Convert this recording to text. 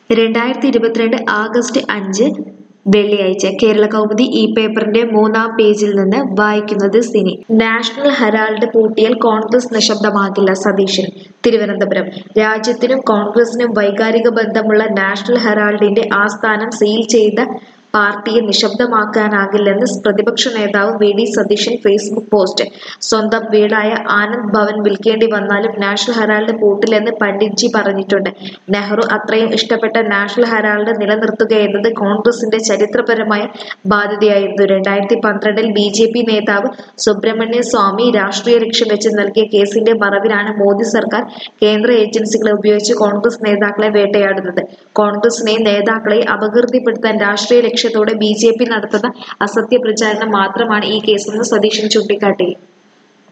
രണ്ടായിരത്തി ഇരുപത്തിരണ്ട് ആഗസ്റ്റ് അഞ്ച് വെള്ളിയാഴ്ച കേരള കൗമുദി ഈ പേപ്പറിന്റെ മൂന്നാം പേജിൽ നിന്ന് വായിക്കുന്നത് സിനി നാഷണൽ ഹെറാൾഡ് പൂട്ടിയാൽ കോൺഗ്രസ് നിശബ്ദമാകില്ല സതീശൻ തിരുവനന്തപുരം രാജ്യത്തിനും കോൺഗ്രസിനും വൈകാരിക ബന്ധമുള്ള നാഷണൽ ഹെറാൾഡിന്റെ ആസ്ഥാനം സീൽ ചെയ്ത പാർട്ടിയെ നിശബ്ദമാക്കാനാകില്ലെന്ന് പ്രതിപക്ഷ നേതാവ് V D Satheesan Facebook post സ്വന്തം വീടായ ആനന്ദ് ഭവൻ വിൽക്കേണ്ടി വന്നാലും നാഷണൽ ഹെറാൾഡ് പൂട്ടില്ലെന്ന് പണ്ഡിറ്റ്ജി പറഞ്ഞിട്ടുണ്ട് നെഹ്റു അത്രയും ഇഷ്ടപ്പെട്ട നാഷണൽ ഹെറാൾഡ് നിലനിർത്തുകയെന്നത് കോൺഗ്രസിന്റെ ചരിത്രപരമായ ബാധ്യതയായിരുന്നു രണ്ടായിരത്തി പന്ത്രണ്ടിൽ ബി ജെ പി നേതാവ് സുബ്രഹ്മണ്യ സ്വാമി രാഷ്ട്രീയ ലക്ഷ്യം വെച്ച് നൽകിയ കേസിന്റെ മറവിലാണ് മോദി സർക്കാർ കേന്ദ്ര ഏജൻസികളെ ഉപയോഗിച്ച് കോൺഗ്രസ് നേതാക്കളെ വേട്ടയാടുന്നത് കോൺഗ്രസിനെയും നേതാക്കളെയും അപകീർത്തിപ്പെടുത്താൻ രാഷ്ട്രീയ ലക്ഷ്യത്തോടെ ബി ജെ പി നടത്തുന്ന അസത്യ പ്രചാരണം മാത്രമാണ് ഈ കേസെന്ന് സതീശൻ ചൂണ്ടിക്കാട്ടി